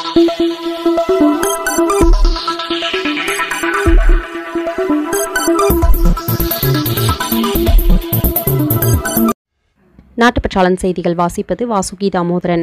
நாட்டுப்பற்றாளன் செய்திகள் வாசிப்பது வாசுகி தாமோதரன்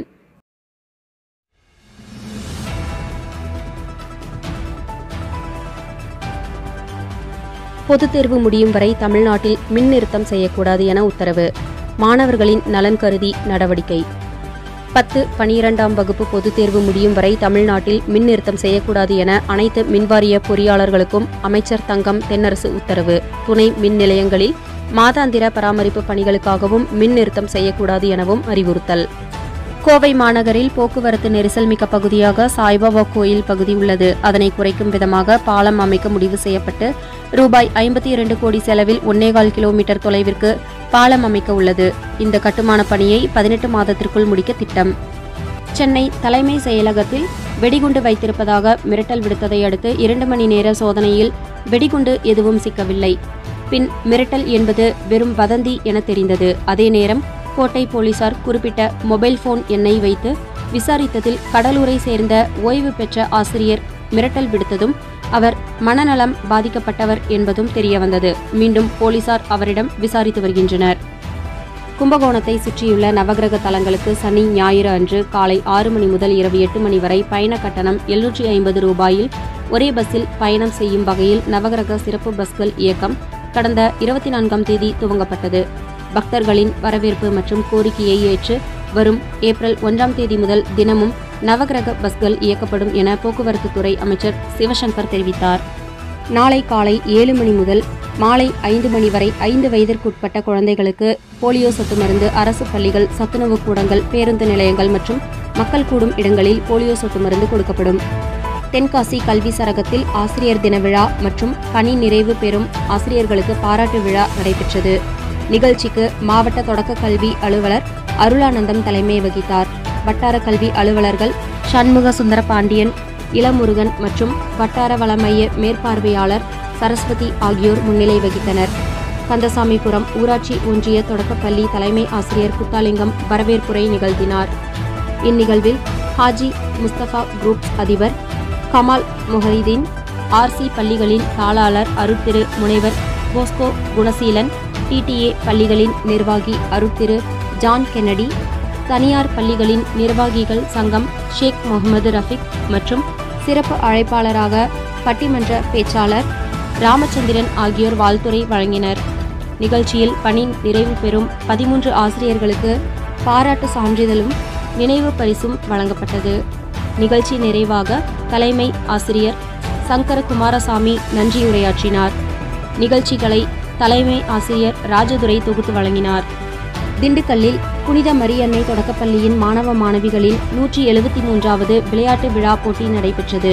பொதுத் தேர்வு முடியும் வரை தமிழ்நாட்டில் மின் நிறுத்தம் செய்யக்கூடாது என உத்தரவு மாணவர்களின் நலன் கருதி நடவடிக்கை பத்து பனிரெண்டாம் வகுப்பு பொதுத் தேர்வு முடியும் வரை தமிழ்நாட்டில் மின் நிறுத்தம் செய்யக்கூடாது என அனைத்து மின்வாரிய பொறியாளர்களுக்கும் அமைச்சர் தங்கம் தென்னரசு உத்தரவு துணை மின் நிலையங்களில் மாதாந்திர பராமரிப்பு பணிகளுக்காகவும் மின் நிறுத்தம் செய்யக்கூடாது எனவும் அறிவுறுத்தல் கோவை மாநகரில் போக்குவரத்து நெரிசல் மிக்க பகுதியாக சாய்பாபா கோயில் பகுதி உள்ளது அதனை குறைக்கும் விதமாக பாலம் அமைக்க முடிவு செய்யப்பட்டு ரூபாய் ஐம்பத்தி இரண்டு கோடி செலவில் ஒன்னேகால் கிலோமீட்டர் தொலைவிற்கு பாலம் அமைக்க உள்ளது இந்த கட்டுமான பணியை பதினெட்டு மாதத்திற்குள் முடிக்க திட்டம் சென்னை தலைமை செயலகத்தில் வெடிகுண்டு வைத்திருப்பதாக மிரட்டல் விடுத்ததை அடுத்து இரண்டு மணி நேர சோதனையில் வெடிகுண்டு எதுவும் சிக்கவில்லை பின் மிரட்டல் என்பது வெறும் வதந்தி என தெரிந்தது அதே நேரம் கோட்டை போலீசார் குறிப்பிட்ட மொபைல் போன் எண்ணை வைத்து விசாரித்ததில் கடலூரை சேர்ந்த ஓய்வு பெற்ற ஆசிரியர் மிரட்டல் விடுத்ததும் அவர் மனநலம் பாதிக்கப்பட்டவர் என்பதும் தெரியவந்தது மீண்டும் போலீசார் அவரிடம் விசாரித்து வருகின்றனர் கும்பகோணத்தை சுற்றியுள்ள நவகிரக தலங்களுக்கு சனி ஞாயிறு அன்று காலை ஆறு மணி முதல் இரவு எட்டு மணி வரை பயண கட்டணம் எழுநூற்றி ஐம்பது ரூபாயில் ஒரே பஸ்ஸில் பயணம் செய்யும் வகையில் நவகிரக சிறப்பு பஸ்கள் இயக்கம் கடந்த இருபத்தி நான்காம் தேதி துவங்கப்பட்டது பக்தர்களின் வரவேற்பு மற்றும் கோரிக்கையை ஏற்று வரும் ஏப்ரல் ஒன்றாம் தேதி முதல் தினமும் நவகிரக பஸ்கள் இயக்கப்படும் என போக்குவரத்து துறை அமைச்சர் சிவசங்கர் தெரிவித்தார் நாளை காலை ஏழு மணி முதல் மாலை ஐந்து மணி வரை ஐந்து வயதிற்குட்பட்ட குழந்தைகளுக்கு போலியோ சொட்டு மருந்து அரசு பள்ளிகள் சத்துணவு கூடங்கள் பேருந்து நிலையங்கள் மற்றும் மக்கள் கூடும் இடங்களில் போலியோ சொட்டு மருந்து கொடுக்கப்படும் தென்காசி கல்வி சரகத்தில் ஆசிரியர் தின விழா மற்றும் பணி நிறைவு பெறும் ஆசிரியர்களுக்கு பாராட்டு விழா நடைபெற்றது நிகழ்ச்சிக்கு மாவட்ட தொடக்க கல்வி அலுவலர் அருளானந்தம் தலைமை வகித்தார் வட்டார கல்வி அலுவலர்கள் சண்முக சுந்தர பாண்டியன் இளமுருகன் மற்றும் வட்டார வளமைய மேற்பார்வையாளர் சரஸ்வதி ஆகியோர் முன்னிலை வகித்தனர் கந்தசாமிபுரம் ஊராட்சி ஒன்றிய தொடக்கப்பள்ளி தலைமை ஆசிரியர் குத்தாலிங்கம் வரவேற்புரை நிகழ்த்தினார் இந்நிகழ்வில் ஹாஜி முஸ்தபா குரூப் அதிபர் கமால் முஹரிதீன் ஆர்சி பள்ளிகளின் தாளாளர் அருட்திரு முனைவர் போஸ்கோ குணசீலன் டிடிஏ பள்ளிகளின் நிர்வாகி அருட்திரு ஜான் கென்னடி தனியார் பள்ளிகளின் நிர்வாகிகள் சங்கம் ஷேக் முகமது ரஃபிக் மற்றும் சிறப்பு அழைப்பாளராக பட்டிமன்ற பேச்சாளர் ராமச்சந்திரன் ஆகியோர் வாழ்த்துரை வழங்கினர் நிகழ்ச்சியில் பணி நிறைவு பெறும் பதிமூன்று ஆசிரியர்களுக்கு பாராட்டு சான்றிதழும் நினைவு பரிசும் வழங்கப்பட்டது நிகழ்ச்சி நிறைவாக தலைமை ஆசிரியர் சங்கர குமாரசாமி நன்றியுரையாற்றினார் நிகழ்ச்சிகளை தலைமை ஆசிரியர் ராஜதுரை தொகுத்து வழங்கினார் திண்டுக்கல்லில் புனித மரியன்னை தொடக்கப்பள்ளியின் மாணவ மாணவிகளின் நூற்றி எழுபத்தி மூன்றாவது விளையாட்டு விழா போட்டி நடைபெற்றது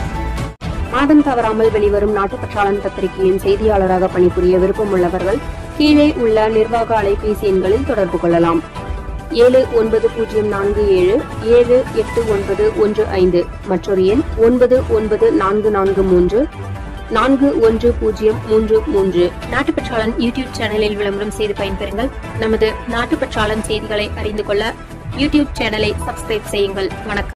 மாதம் தவறாமல் வெளிவரும் நாட்டுப்பற்றாளன் பத்திரிகையின் செய்தியாளராக பணிபுரிய விருப்பமுள்ளவர்கள் கீழே உள்ள நிர்வாக அலைபேசி எண்களில் தொடர்பு கொள்ளலாம் ஏழு ஒன்பது பூஜ்ஜியம் நான்கு ஏழு ஏழு எட்டு ஒன்பது ஒன்று ஐந்து மற்றொரு எண் ஒன்பது ஒன்பது நான்கு நான்கு மூன்று நான்கு ஒன்று பூஜ்ஜியம் மூன்று மூன்று நாட்டுப்பற்றாளன் யூடியூப் சேனலில் விளம்பரம் செய்து பயன்பெறுங்கள் நமது நாட்டுப்பற்றாளன் செய்திகளை அறிந்து கொள்ள யூடியூப் சேனலை சப்ஸ்கிரைப் செய்யுங்கள் வணக்கம்